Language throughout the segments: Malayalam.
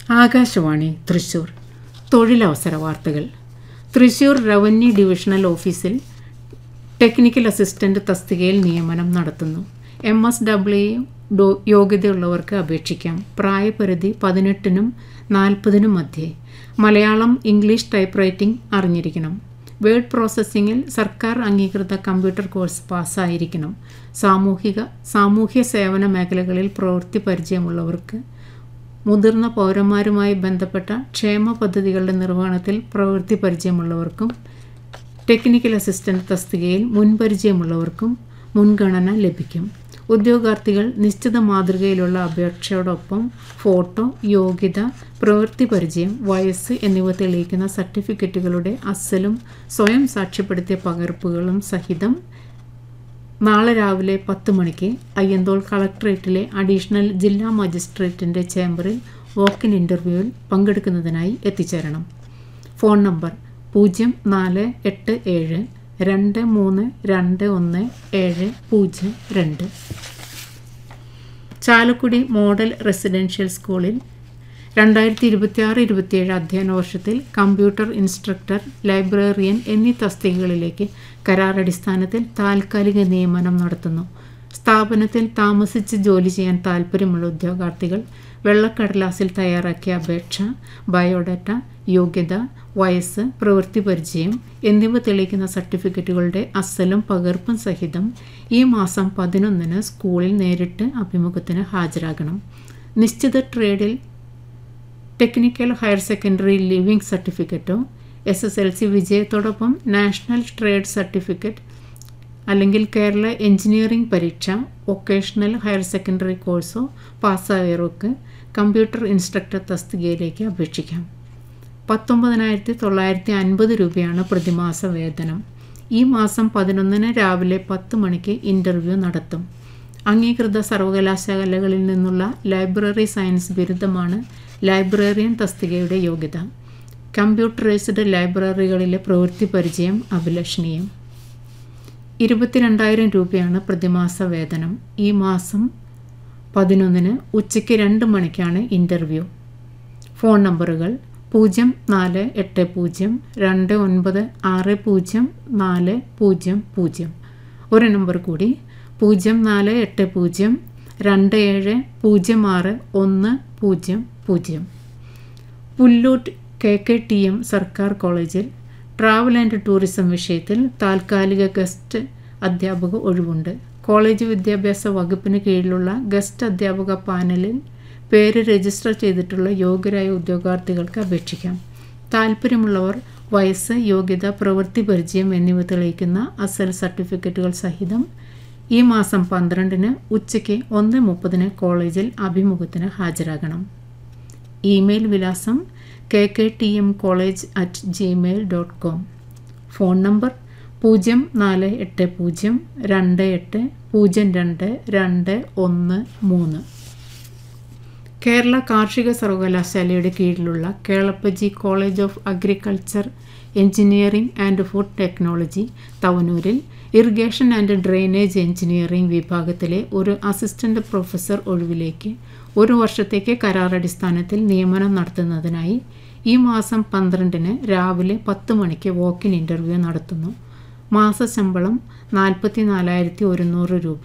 ആകാശവാണി തൃശൂർ തൊഴിലവസര വാർത്തകൾ തൃശൂർ റവന്യൂ ഡിവിഷണൽ ഓഫീസിൽ ടെക്നിക്കൽ അസിസ്റ്റന്റ് തസ്തികയിൽ നിയമനം നടത്തുന്നു എം എസ് ഡബ്ല്യു യോഗ്യതയുള്ളവർക്ക് അപേക്ഷിക്കാം പ്രായപരിധി പതിനെട്ടിനും നാൽപ്പതിനും മധ്യേ മലയാളം ഇംഗ്ലീഷ് ടൈപ്പ് റൈറ്റിംഗ് അറിഞ്ഞിരിക്കണം വേർഡ് പ്രോസസ്സിങ്ങിൽ സർക്കാർ അംഗീകൃത കമ്പ്യൂട്ടർ കോഴ്സ് പാസ്സായിരിക്കണം സാമൂഹിക സാമൂഹ്യ സേവന മേഖലകളിൽ പ്രവൃത്തി പരിചയമുള്ളവർക്ക് മുതിർന്ന പൗരന്മാരുമായി ബന്ധപ്പെട്ട ക്ഷേമ പദ്ധതികളുടെ നിർവഹണത്തിൽ പ്രവൃത്തി പരിചയമുള്ളവർക്കും ടെക്നിക്കൽ അസിസ്റ്റന്റ് തസ്തികയിൽ മുൻപരിചയമുള്ളവർക്കും മുൻഗണന ലഭിക്കും ഉദ്യോഗാർത്ഥികൾ നിശ്ചിത മാതൃകയിലുള്ള അപേക്ഷയോടൊപ്പം ഫോട്ടോ യോഗ്യത പ്രവൃത്തി പരിചയം വയസ്സ് എന്നിവ തെളിയിക്കുന്ന സർട്ടിഫിക്കറ്റുകളുടെ അസലും സ്വയം സാക്ഷ്യപ്പെടുത്തിയ പകർപ്പുകളും സഹിതം നാളെ രാവിലെ പത്ത് മണിക്ക് അയ്യന്തോൾ കളക്ട്രേറ്റിലെ അഡീഷണൽ ജില്ലാ മജിസ്ട്രേറ്റിൻ്റെ ചേംബറിൽ വോക്കിൻ ഇൻ്റർവ്യൂവിൽ പങ്കെടുക്കുന്നതിനായി എത്തിച്ചേരണം ഫോൺ നമ്പർ പൂജ്യം നാല് എട്ട് ഏഴ് രണ്ട് മൂന്ന് രണ്ട് ഒന്ന് ഏഴ് പൂജ്യം രണ്ട് ചാലക്കുടി മോഡൽ റെസിഡൻഷ്യൽ സ്കൂളിൽ രണ്ടായിരത്തി ഇരുപത്തിയാറ് ഇരുപത്തിയേഴ് അധ്യയന വർഷത്തിൽ കമ്പ്യൂട്ടർ ഇൻസ്ട്രക്ടർ ലൈബ്രറിയൻ എന്നീ തസ്തികകളിലേക്ക് കരാറടിസ്ഥാനത്തിൽ താൽക്കാലിക നിയമനം നടത്തുന്നു സ്ഥാപനത്തിൽ താമസിച്ച് ജോലി ചെയ്യാൻ താൽപ്പര്യമുള്ള ഉദ്യോഗാർത്ഥികൾ വെള്ളക്കടലാസിൽ തയ്യാറാക്കിയ അപേക്ഷ ബയോഡാറ്റ യോഗ്യത വയസ്സ് പ്രവൃത്തി പരിചയം എന്നിവ തെളിയിക്കുന്ന സർട്ടിഫിക്കറ്റുകളുടെ അസലും പകർപ്പും സഹിതം ഈ മാസം പതിനൊന്നിന് സ്കൂളിൽ നേരിട്ട് അഭിമുഖത്തിന് ഹാജരാകണം നിശ്ചിത ട്രേഡിൽ ടെക്നിക്കൽ ഹയർ സെക്കൻഡറി ലിവിംഗ് സർട്ടിഫിക്കറ്റോ എസ് എസ് എൽ സി വിജയത്തോടൊപ്പം നാഷണൽ ട്രേഡ് സർട്ടിഫിക്കറ്റ് അല്ലെങ്കിൽ കേരള എഞ്ചിനീയറിംഗ് പരീക്ഷ വൊക്കേഷണൽ ഹയർ സെക്കൻഡറി കോഴ്സോ പാസ്സായവർക്ക് കമ്പ്യൂട്ടർ ഇൻസ്ട്രക്ടർ തസ്തികയിലേക്ക് അപേക്ഷിക്കാം പത്തൊമ്പതിനായിരത്തി തൊള്ളായിരത്തി അൻപത് രൂപയാണ് പ്രതിമാസ വേതനം ഈ മാസം പതിനൊന്നിന് രാവിലെ പത്ത് മണിക്ക് ഇൻ്റർവ്യൂ നടത്തും അംഗീകൃത സർവകലാശാലകളിൽ നിന്നുള്ള ലൈബ്രറി സയൻസ് ബിരുദമാണ് ലൈബ്രറിയൻ തസ്തികയുടെ യോഗ്യത കമ്പ്യൂട്ടറൈസ്ഡ് ലൈബ്രറികളിലെ പ്രവൃത്തി പരിചയം അഭിലഷണീയം ഇരുപത്തിരണ്ടായിരം രൂപയാണ് പ്രതിമാസ വേതനം ഈ മാസം പതിനൊന്നിന് ഉച്ചയ്ക്ക് രണ്ട് മണിക്കാണ് ഇൻ്റർവ്യൂ ഫോൺ നമ്പറുകൾ പൂജ്യം നാല് എട്ട് പൂജ്യം രണ്ട് ഒൻപത് ആറ് പൂജ്യം നാല് പൂജ്യം പൂജ്യം ഒരു നമ്പർ കൂടി പൂജ്യം നാല് എട്ട് പൂജ്യം രണ്ട് ഏഴ് പൂജ്യം ആറ് ഒന്ന് പൂജ്യം പൂജ്യം Pullut K K T M സർക്കാർ കോളേജിൽ ട്രാവൽ ആൻഡ് ടൂറിസം വിഷയത്തിൽ താൽക്കാലിക ഗസ്റ്റ് അധ്യാപക ഒഴിവുണ്ട് കോളേജ് വിദ്യാഭ്യാസ വകുപ്പിന് കീഴിലുള്ള ഗസ്റ്റ് അധ്യാപക പാനലിൽ പേര് രജിസ്റ്റർ ചെയ്തിട്ടുള്ള യോഗ്യരായ ഉദ്യോഗാർത്ഥികൾക്ക് അപേക്ഷിക്കാം താൽപ്പര്യമുള്ളവർ വയസ്സ് യോഗ്യത പ്രവൃത്തി പരിചയം എന്നിവ തെളിയിക്കുന്ന അസൽ സർട്ടിഫിക്കറ്റുകൾ സഹിതം ഈ മാസം പന്ത്രണ്ടിന് ഉച്ചയ്ക്ക് ഒന്ന് മുപ്പതിന് കോളേജിൽ അഭിമുഖത്തിന് ഹാജരാകണം ഇമെയിൽ വിലാസം K K T M college at gmail dot com phone number പൂജ്യം നാല് എട്ട് പൂജ്യം രണ്ട് എട്ട് പൂജ്യം രണ്ട് രണ്ട് ഒന്ന് മൂന്ന് കേരള കാർഷിക സർവകലാശാലയുടെ കീഴിലുള്ള Kelappaji college of agriculture engineering and food technology തവനൂരിൽ ഇറിഗേഷൻ ആൻഡ് ഡ്രെയിനേജ് എഞ്ചിനീയറിംഗ് വിഭാഗത്തിലെ ഒരു അസിസ്റ്റന്റ് പ്രൊഫസർ ഒഴിവിലേക്ക് ഒരു വർഷത്തേക്ക് കരാറടിസ്ഥാനത്തിൽ നിയമനം നടത്തുന്നതിനായി ഈ മാസം പന്ത്രണ്ടിന് രാവിലെ പത്ത് മണിക്ക് വോക്കിൻ ഇൻ്റർവ്യൂ നടത്തുന്നു മാസശമ്പളം നാൽപ്പത്തി നാലായിരത്തി ഒരുന്നൂറ് രൂപ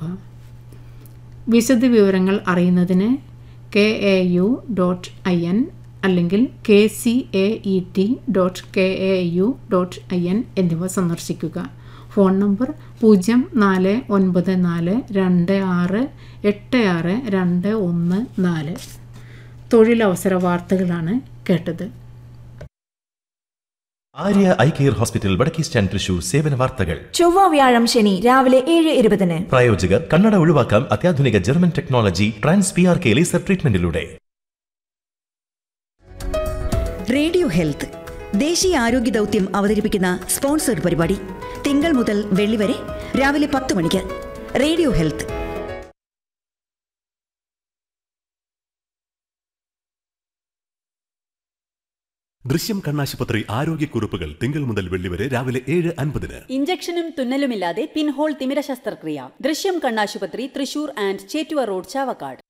വിശദ വിവരങ്ങൾ അറിയുന്നതിന് K A U dot I N അല്ലെങ്കിൽ K C A E T dot K A U dot I N എന്നിവ സന്ദർശിക്കുക ഫോൺ നമ്പർ പൂജ്യം നാല് ഒൻപത് നാല് രണ്ട് ആറ് എട്ട് ആറ് രണ്ട് ഒന്ന് നാല് തൊഴിലവസര വാർത്തകളാണ് കേട്ടത് ആര്യ ഐ കെയർ ഹോസ്പിറ്റൽ വടക്കേ സ്റ്റാൻഡ് തൃശൂർ സേവന വാർത്തകൾ ചൊവ്വ വ്യാഴം ശനി രാവിലെ ഏഴ് ഇരുപതിന് പ്രായോജകർ കണ്ണട ഒഴിവാക്കാം അത്യാധുനിക German technology trans P R K laser ട്രീറ്റ്മെന്റിലൂടെ റേഡിയോ ഹെൽത്ത് ദേശീയ ആരോഗ്യ ദൗത്യം അവതരിപ്പിക്കുന്ന സ്പോൺസർഡ് പരിപാടി തിങ്കൾ മുതൽ വെള്ളി വരെ രാവിലെ പത്ത് മണിക്ക് റേഡിയോ ഹെൽത്ത് ദൃശ്യം കണ്ണാശുപത്രി ആരോഗ്യക്കുറിപ്പുകൾ തിങ്കൾ മുതൽ വെള്ളി വരെ രാവിലെ ഏഴ് അൻപതിന് ഇഞ്ചക്ഷനും തുന്നലുമില്ലാതെ പിൻഹോൾ തിമിര ശസ്ത്രക്രിയ ദൃശ്യം കണ്ണാശുപത്രി തൃശൂർ ആൻഡ് ചേറ്റുവ റോഡ് ചാവക്കാട്